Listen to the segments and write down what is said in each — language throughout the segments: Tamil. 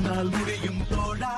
உன்னால் முடியும் தோழா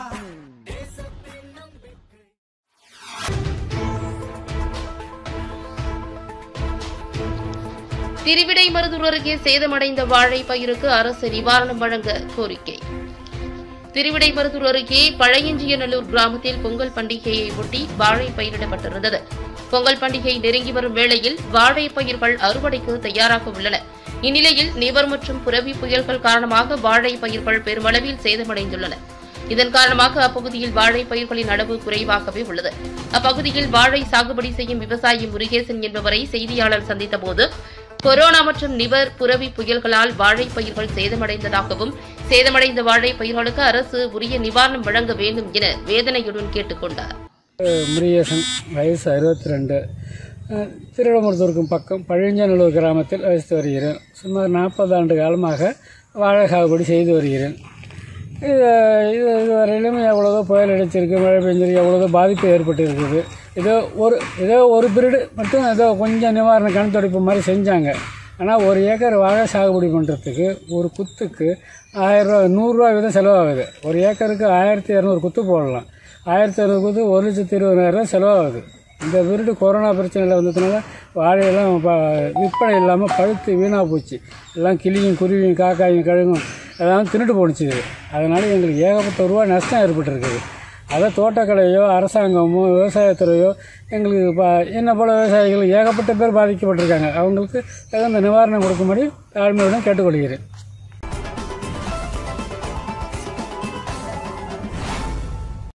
திருவிடைமருதூர் அருகே சேதமடைந்த வாழை பயிருக்கு அரசு நிவாரணம் வழங்க கோரிக்கை திருவிடைமருதூர் அருகே பழையஞ்சியநல்லூர் கிராமத்தில் பொங்கல் பண்டிகையை ஒட்டி வாழை பயிரிடப்பட்டிருந்தது பொங்கல் பண்டிகை நெருங்கி வரும் வேளையில் வாழை பயிர்கள் அறுவடைக்கு தயாராக உள்ளன இந்நிலையில் நிவர் மற்றும் புரவி புயல்கள் காரணமாக வாழை பயிர்கள் பெருமளவில் சேதமடைந்துள்ளன இதன் காரணமாக அப்பகுதியில் வாழை பயிர்களின் அளவு குறைவாகவே உள்ளது அப்பகுதியில் வாழை சாகுபடி செய்யும் விவசாயி முருகேசன் என்பவரை செய்தியாளர் சந்தித்தபோது கொரோனா மற்றும் நிவர் புரவி புயல்களால் வாழை பயிர்கள் சேதமடைந்ததாகவும் சேதமடைந்த வாழை பயிர்களுக்கு அரசு உரிய நிவாரணம் வழங்க வேண்டும் என வேதனையுடன் கேட்டுக் கொண்டார் முருகேசன் வயசு அறுபத்தி ரெண்டு திருவிடமுருத்தூருக்கு பக்கம் பழஞ்சநல்லூர் கிராமத்தில் வசித்து வருகிறேன் சுமார் நாற்பது ஆண்டு காலமாக வாழை சாகுபடி செய்து வருகிறேன் இது இது இதுவரையிலும் எவ்வளோதோ புயல் அடிச்சிருக்கு மழை பெஞ்சிருக்கு எவ்வளோதோ பாதிப்பு ஏற்பட்டு இருக்குது ஏதோ ஒரு ஏதோ ஒரு பீரியடு மட்டும் ஏதோ கொஞ்சம் நிவாரண கணத்தொடைப்பு மாதிரி செஞ்சாங்க ஆனால் ஒரு ஏக்கர் வாழை சாகுபடி பண்ணுறதுக்கு ஒரு குத்துக்கு ஆயிரரூவா நூறுரூவா வீதம் செலவாகுது ஒரு ஏக்கருக்கு ஆயிரத்தி இரநூறு குத்து போடலாம் ஆயிரத்தி இரநூறு குத்து ஒரு லட்சத்தி இருபதாயிரம் செலவாகுது இந்த பீரியடு கொரோனா பிரச்சனையில் வந்ததுனால வாழையெல்லாம் ப- விற்பனை இல்லாமல் பழுத்து வீணாக போச்சு எல்லாம் கிளியும் குருவியும் காக்காயும் கழுகும் எல்லாம் தின்னுட்டு போணுச்சு இது அதனால் எங்களுக்கு ஏகப்பட்ட ரூபா நஷ்டம் ஏற்பட்டிருக்குது அதை தோட்டக்கலையோ அரசாங்கமோ விவசாயத்துறையோ எங்களுக்கு ப என்ன போல விவசாயிகள் ஏகப்பட்ட பேர் பாதிக்கப்பட்டிருக்காங்க அவங்களுக்கு தகுந்த நிவாரணம் கொடுக்கும்படி தாழ்மையுடன் கேட்டுக்கொள்கிறேன்